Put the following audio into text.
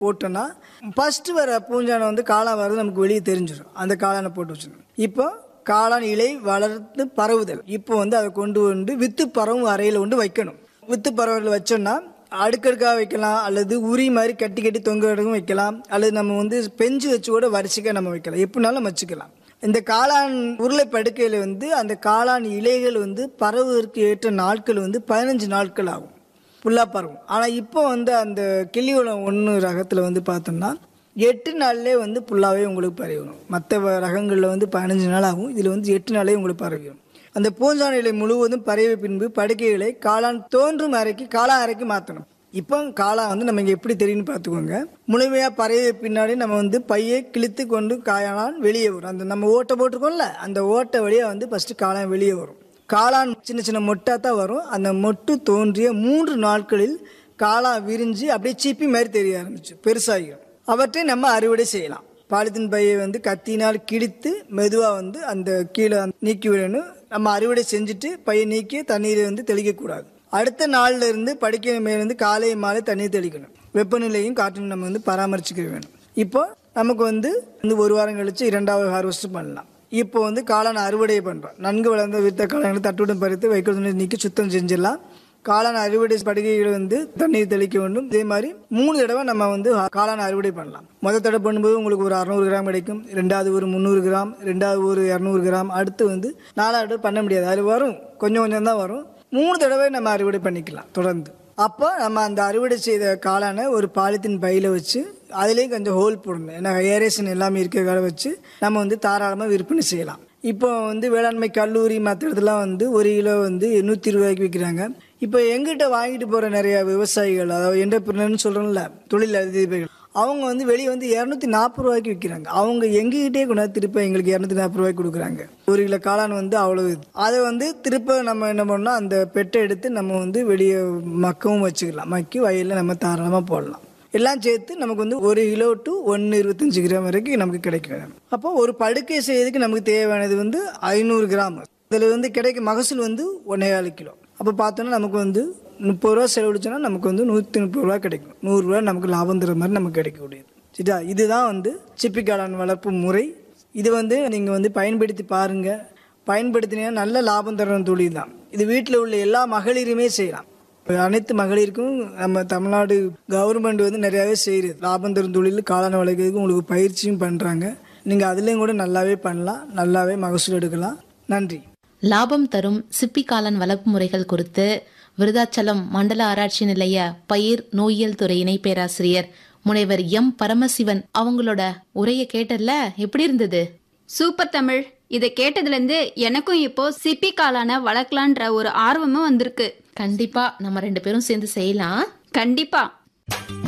போட்டோன்னா ஃபர்ஸ்ட் வர பூஞ்சானை வந்து காளான் வர்றது நமக்கு வெளியே தெரிஞ்சிடும் அந்த காளானை போட்டு வச்சிடணும் இப்போ காளான் இலை வளர்த்து பரவுதல் இப்போ வந்து அதை கொண்டு வந்து வித்து பரவும் அறையில் கொண்டு வைக்கணும் வித்து பரவல் வச்சோம்னா அடுக்கடுக்காக வைக்கலாம் அல்லது உரி மாதிரி கட்டி கட்டி தொங்க இடக்கும் வைக்கலாம் அல்லது நம்ம வந்து பெஞ்சு வச்சு கூட வரிசைக்காக நம்ம வைக்கலாம் எப்படினாலும் நம்ம வச்சுக்கலாம் இந்த காளான் உருளை படுக்கையில் வந்து அந்த காளான் இலைகள் வந்து பரவுவதற்கு ஏற்ற நாட்கள் வந்து பதினஞ்சு நாட்கள் ஆகும் ஃபுல்லாக பரவும் ஆனால் இப்போ வந்து அந்த கிளியோளம் ஒன்று ரகத்தில் வந்து பார்த்தோம்னா எட்டு நாள்லேயே வந்து ஃபுல்லாகவே உங்களுக்கு பரவிடும் மற்ற ரகங்களில் வந்து பதினஞ்சு நாள் ஆகும் இதில் வந்து எட்டு நாளே உங்களுக்கு பரவிடும் அந்த பூஞ்சான இலை முழுவதும் பரவிய பின்பு படுக்கைகளை காளான் தோன்றும் அறைக்கு காளான் அறைக்கு மாற்றணும் இப்போ காளான் வந்து நம்ம இங்கே எப்படி தெரியும்னு பார்த்துக்கோங்க முழுமையாக பரவிய பின்னாடி நம்ம வந்து பையை கிழித்து கொண்டு காளான் வெளியே வரும் அந்த நம்ம ஓட்டை போட்டிருக்கோம்ல அந்த ஓட்டை வழியாக வந்து ஃபஸ்ட்டு காளான் வெளியே வரும் காளான் சின்ன சின்ன மொட்டாக தான் வரும் அந்த மொட்டு தோன்றிய மூன்று நாட்களில் காளான் விரிஞ்சு அப்படியே சீப்பி மாதிரி தெரிய ஆரம்பிச்சு பெருசாகிடும் அவற்றை நம்ம அறுவடை செய்யலாம் பாலித்தீன் பையை வந்து கத்தினால் கிழித்து மெதுவாக வந்து அந்த கீழே நீக்கி விடணும் நம்ம அறுவடை செஞ்சுட்டு பையை நீக்கி தண்ணீரை வந்து தெளிக்கக்கூடாது அடுத்த நாள்ல இருந்து படுக்கை மேலிருந்து காலை மாலை தண்ணீர் தெளிக்கணும் வெப்பநிலையும் காற்றையும் நம்ம வந்து பராமரிச்சுக்க வேணும் இப்போ நமக்கு வந்து இந்த ஒரு வாரம் கழிச்சு இரண்டாவது ஹார்வெஸ்ட் பண்ணலாம் இப்போ வந்து காளான் அறுவடை பண்ணுறோம் நன்கு வளர்ந்த வித்த காளான்களை தட்டுடன் பறித்து வைக்கிறது நீக்கி சுத்தம் செஞ்சிடலாம் காளான் அறுவடை படுகைகளை வந்து தண்ணீர் தெளிக்க வேண்டும் இதே மாதிரி மூணு தடவை நம்ம வந்து காளான் அறுவடை பண்ணலாம் முதல் தடவை பண்ணும்போது உங்களுக்கு ஒரு அறநூறு கிராம் கிடைக்கும் ரெண்டாவது ஒரு முந்நூறு கிராம் ரெண்டாவது ஒரு இரநூறு கிராம் அடுத்து வந்து நாலாவது தடவை பண்ண முடியாது அது வரும் கொஞ்சம் கொஞ்சம் தான் வரும் மூணு தடவை நம்ம அறுவடை பண்ணிக்கலாம் தொடர்ந்து அப்போ நம்ம அந்த அறுவடை செய்த காளானை ஒரு பாலித்தீன் பையில வச்சு அதுலேயும் கொஞ்சம் ஹோல் போடணும் ஏன்னா ஏரேஷன் எல்லாமே இருக்கிற வச்சு நம்ம வந்து தாராளமாக விற்பனை செய்யலாம் இப்போ வந்து வேளாண்மை கல்லூரி மற்ற இடத்துலாம் வந்து ஒரு கிலோ வந்து நூற்றி ரூபாய்க்கு விற்கிறாங்க இப்போ எங்கிட்ட வாங்கிட்டு போகிற நிறைய விவசாயிகள் அதாவது என்டர்பிரினர்னு சொல்கிறோம்ல தொழில் அதிபர்கள் அவங்க வந்து வெளியே வந்து இரநூத்தி நாற்பது ரூபாய்க்கு விற்கிறாங்க அவங்க எங்ககிட்டே கொண்டாந்து திருப்ப எங்களுக்கு இரநூத்தி நாற்பது ரூபாய்க்கு கொடுக்குறாங்க ஒரு கிலோ காளான் வந்து அவ்வளவு இது. அதை வந்து திருப்ப நம்ம என்ன பண்ணோம் அந்த பெட்டை எடுத்து நம்ம வந்து வெளியே மக்கவும் வச்சுக்கலாம் மக்கி வயலில் நம்ம தாராளமாக போடலாம் எல்லாம் சேர்த்து நமக்கு வந்து ஒரு கிலோ டு ஒன்று இருபத்தஞ்சு கிராம் வரைக்கும் நமக்கு கிடைக்கும் அப்போ ஒரு படுக்கை செய்யறதுக்கு நமக்கு தேவையானது வந்து ஐநூறு கிராம் இதில் வந்து கிடைக்கும் மகசூல் வந்து ஒன்றே கிலோ அப்போ பார்த்தோன்னா நமக்கு வந்து முப்பது ரூபா செலவழிச்சோன்னா நமக்கு வந்து நூற்றி முப்பது ரூபா கிடைக்கும் நூறுரூவா நமக்கு லாபம் தர மாதிரி நமக்கு கிடைக்கக்கூடியது சரியா இதுதான் வந்து சிப்பி காளான் வளர்ப்பு முறை இது வந்து நீங்கள் வந்து பயன்படுத்தி பாருங்கள் பயன்படுத்தினீங்கன்னா நல்ல லாபம் தரும் தொழில் தான் இது வீட்டில் உள்ள எல்லா மகளிருமே செய்யலாம் இப்ப அனைத்து மகளிருக்கும் நம்ம தமிழ்நாடு கவர்மெண்ட் வந்து நிறையாவே செய்யுது லாபம் தரும் தொழில் காளான் வளர்க்கறதுக்கு உங்களுக்கு பயிற்சியும் பண்ணுறாங்க நீங்கள் அதுலேயும் கூட நல்லாவே பண்ணலாம் நல்லாவே மகசூல் எடுக்கலாம் நன்றி லாபம் தரும் சிப்பி காளான் வளர்ப்பு முறைகள் குறித்து விருதாச்சலம் மண்டல ஆராய்ச்சி நிலைய பயிர் நோயியல் துறை இணை பேராசிரியர் முனைவர் எம் பரமசிவன் அவங்களோட உரையை கேட்டல எப்படி இருந்தது சூப்பர் தமிழ் இதை கேட்டதுல இருந்து எனக்கும் இப்போ சிப்பி காளான வளர்க்கலான்ற ஒரு ஆர்வமும் வந்திருக்கு கண்டிப்பா நம்ம ரெண்டு பேரும் சேர்ந்து செய்யலாம் கண்டிப்பா